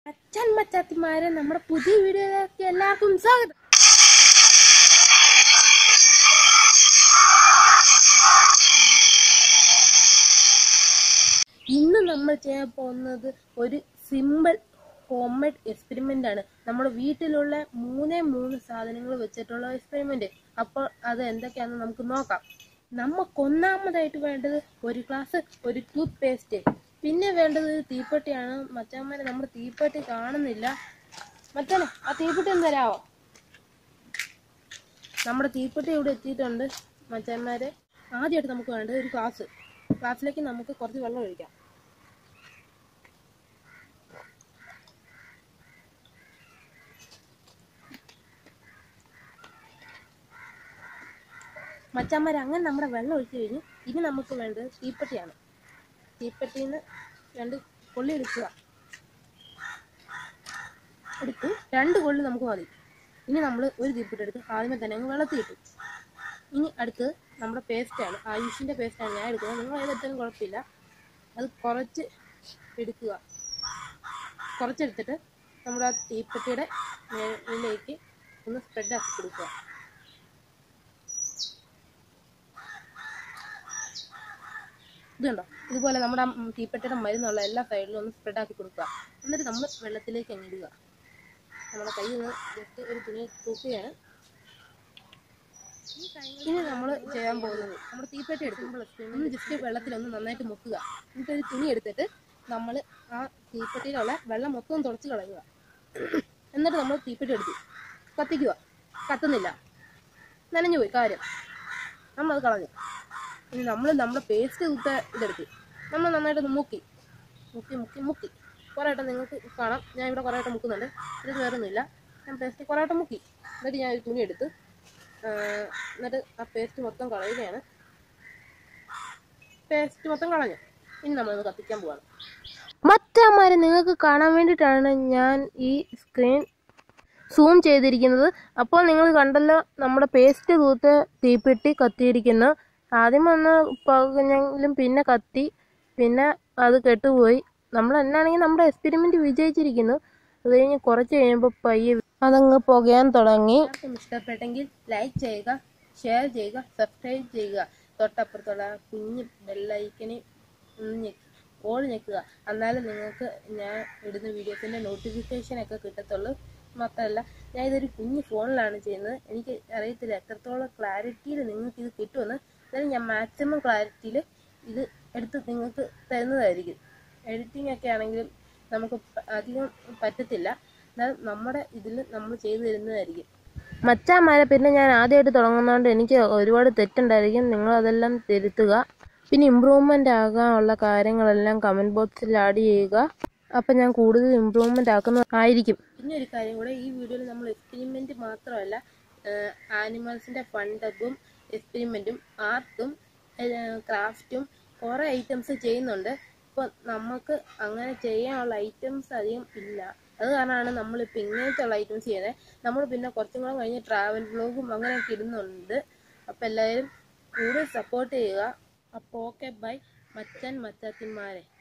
അച്ഛൻ മച്ചാത്തിമാരെ നമ്മുടെ പുതിയ വീഡിയോയിലേക്ക് എല്ലാവർക്കും സ്വാഗതം ഇന്ന് നമ്മൾ ചെയ്യാൻ പോകുന്നത് ഒരു സിമ്പിൾ ഹോം മെയ്ഡ് എക്സ്പെരിമെന്റ് ആണ് നമ്മുടെ വീട്ടിലുള്ള മൂന്നേ മൂന്ന് സാധനങ്ങൾ വെച്ചിട്ടുള്ള എക്സ്പെരിമെന്റ് അപ്പോൾ അത് എന്തൊക്കെയാണെന്ന് നമുക്ക് നോക്കാം നമുക്ക് ഒന്നാമതായിട്ട് വേണ്ടത് ഒരു ഗ്ലാസ് ഒരു ടൂത്ത് പേസ്റ്റ് പിന്നെ വേണ്ടത് ഒരു തീപ്പെട്ടിയാണ് മച്ചാന്മാരെ നമ്മുടെ തീപ്പെട്ടി കാണുന്നില്ല മച്ചാനെ ആ തീപ്പെട്ടി ഒന്ന് തരാവോ നമ്മുടെ തീപ്പെട്ടി ഇവിടെ എത്തിയിട്ടുണ്ട് മച്ചാന്മാരെ ആദ്യമായിട്ട് നമുക്ക് വേണ്ടത് ഒരു ഗ്ലാസ് ഗ്ലാസ്സിലേക്ക് നമുക്ക് കുറച്ച് വെള്ളം ഒഴിക്കാം മച്ചാന്മാരെ അങ്ങനെ നമ്മുടെ വെള്ളം ഒഴിച്ചു കഴിഞ്ഞു ഇനി നമുക്ക് വേണ്ടത് തീപ്പെട്ടിയാണ് തീപ്പെട്ടിയിൽ നിന്ന് രണ്ട് കൊള്ളി എടുക്കുക എടുത്തു രണ്ട് കൊള്ളി നമുക്ക് മതി ഇനി നമ്മൾ ഒരു തീപ്പെട്ടി എടുത്ത് ആദ്യമേ തന്നെ അങ്ങ് വെള്ളത്തിൽ ഇട്ടു ഇനി അടുത്ത് നമ്മുടെ പേസ്റ്റാണ് ആയുഷിൻ്റെ പേസ്റ്റാണ് ഞാൻ എടുക്കുന്നത് നിങ്ങൾ ഏതെടുത്താലും കുഴപ്പമില്ല അത് കുറച്ച് എടുക്കുക കുറച്ചെടുത്തിട്ട് നമ്മുടെ ആ തീപ്പെട്ടിയുടെ മേളിലേക്ക് ഒന്ന് സ്പ്രെഡ് ആക്കി കൊടുക്കുക ഇതുണ്ടോ ഇതുപോലെ നമ്മുടെ ആ തീപ്പെട്ടിയുടെ മരുന്നുള്ള എല്ലാ സൈഡിലും ഒന്ന് സ്പ്രെഡ് ആക്കി കൊടുക്കുക എന്നിട്ട് നമ്മൾ വെള്ളത്തിലേക്ക് അങ്ങ് ഇടുക നമ്മുടെ കയ്യിൽ നിന്ന് ജസ്റ്റ് ഒരു തുണി തൂക്കുകയാണ് ഇനി നമ്മൾ ചെയ്യാൻ പോകുന്നത് നമ്മുടെ തീപ്പെട്ടി എടുക്കുമ്പോൾ നമ്മൾ ജസ്റ്റ് വെള്ളത്തിലൊന്ന് നന്നായിട്ട് മുക്കുക എന്നിട്ട് ഒരു തുണി എടുത്തിട്ട് നമ്മൾ ആ തീപ്പെട്ടിയിലുള്ള വെള്ളം മൊത്തം തുടച്ച് കളയുക എന്നിട്ട് നമ്മൾ തീപ്പെട്ടി എടുത്തു കത്തിക്കുക കത്തുന്നില്ല നനഞ്ഞു പോയി കാര്യം നമ്മളത് കളഞ്ഞു ഇനി നമ്മൾ നമ്മുടെ പേസ്റ്റ് കുത്ത ഇതെടുത്തു നമ്മൾ നന്നായിട്ടൊന്ന് മുക്കി മുക്കി മുക്കി മുക്കി കുറേ വട്ടം നിങ്ങൾക്ക് കാണാം ഞാൻ ഇവിടെ കുറേ വട്ടം മുക്കുന്നുണ്ട് ഇത് വേറൊന്നുമില്ല ഞാൻ പേസ്റ്റ് കുറേ വട്ടം മുക്കി എന്നിട്ട് ഞാൻ ഒരു തുണി എടുത്ത് ആ, എന്നിട്ട് ആ പേസ്റ്റ് മൊത്തം കളയുകയാണ് പേസ്റ്റ് മൊത്തം കളഞ്ഞു ഇനി നമ്മളത് കത്തിക്കാൻ പോവാണ് മറ്റന്മാരെ നിങ്ങൾക്ക് കാണാൻ വേണ്ടിയിട്ടാണ് ഞാൻ ഈ സ്ക്രീൻ സൂം ചെയ്തിരിക്കുന്നത് അപ്പോൾ നിങ്ങൾ കണ്ടല്ലോ നമ്മുടെ പേസ്റ്റ് തൂത്ത് തീപ്പെട്ടി കത്തിയിരിക്കുന്നു ആദ്യം ഒന്ന് പകഞ്ഞെങ്കിലും പിന്നെ കത്തി പിന്നെ അത് കെട്ടുപോയി നമ്മൾ എന്നാണെങ്കിൽ നമ്മുടെ എക്സ്പെരിമെന്റ് വിജയിച്ചിരിക്കുന്നു അത് കഴിഞ്ഞ് കുറച്ച് കഴിയുമ്പോൾ പയ്യെ അതങ്ങ് പുകയാൻ തുടങ്ങി ഇഷ്ടപ്പെട്ടെങ്കിൽ ലൈക്ക് ചെയ്യുക ഷെയർ ചെയ്യുക സബ്സ്ക്രൈബ് ചെയ്യുക തൊട്ടപ്പുറത്തുള്ള കുഞ്ഞ് ബെല്ലൈക്കനെ ഒന്ന് ഞെക്കി ഓൾ ഞെക്കുക എന്നാലും നിങ്ങൾക്ക് ഞാൻ ഇടുന്ന വീഡിയോസിൻ്റെ നോട്ടിഫിക്കേഷൻ ഒക്കെ കിട്ടത്തുള്ളൂ മാത്രമല്ല ഞാൻ ഇതൊരു കുഞ്ഞ് ഫോണിലാണ് ചെയ്യുന്നത് എനിക്ക് അറിയത്തില്ല എത്രത്തോളം ക്ലാരിറ്റിയിൽ നിങ്ങൾക്ക് ഇത് കിട്ടുമെന്ന് എന്നാലും ഞാൻ മാക്സിമം ക്ലാരിറ്റിയിൽ ഇത് എടുത്ത് നിങ്ങൾക്ക് തരുന്നതായിരിക്കും എഡിറ്റിംഗ് ഒക്കെ ആണെങ്കിലും നമുക്ക് പ- അധികം പറ്റത്തില്ല എന്നാൽ നമ്മുടെ ഇതിൽ നമ്മൾ ചെയ്തു തരുന്നതായിരിക്കും മച്ചാമാരെ പിന്നെ ഞാൻ ആദ്യമായിട്ട് തുടങ്ങുന്നതുകൊണ്ട് എനിക്ക് ഒരുപാട് തെറ്റുണ്ടായിരിക്കും നിങ്ങൾ അതെല്ലാം തിരുത്തുക പിന്നെ ഇമ്പ്രൂവ്മെൻ്റ് ആകാനുള്ള കാര്യങ്ങളെല്ലാം കമൻറ്റ് ബോക്സിൽ ആഡ് ചെയ്യുക അപ്പം ഞാൻ കൂടുതൽ ഇമ്പ്രൂവ്മെൻ്റ് ആക്കുന്നതായിരിക്കും പിന്നെ ഒരു കാര്യം കൂടെ ഈ വീഡിയോയിൽ നമ്മൾ എക്സ്പെരിമെൻറ്റ് മാത്രമല്ല ആനിമൽസിൻ്റെ ഫണ്ടബും എക്സ്പെരിമെൻറ്റും ആർട്ടും ക്രാഫ്റ്റും കുറേ ഐറ്റംസ് ചെയ്യുന്നുണ്ട് ഇപ്പോൾ നമുക്ക് അങ്ങനെ ചെയ്യാനുള്ള ഐറ്റംസ് അധികം ഇല്ല അത് കാരണമാണ് നമ്മളിപ്പോൾ ഇങ്ങനത്തെ ഉള്ള ഐറ്റംസ് ചെയ്യുന്നത് നമ്മൾ പിന്നെ കുറച്ചും കൂടെ കഴിഞ്ഞ് ട്രാവൽ വ്ലോഗും അങ്ങനെയൊക്കെ ഇടുന്നുണ്ട് അപ്പോൾ എല്ലാവരും കൂടുതൽ സപ്പോർട്ട് ചെയ്യുക അപ്പോൾ ഓക്കെ ബൈ മച്ചൻ മച്ചാത്തിന്മാരെ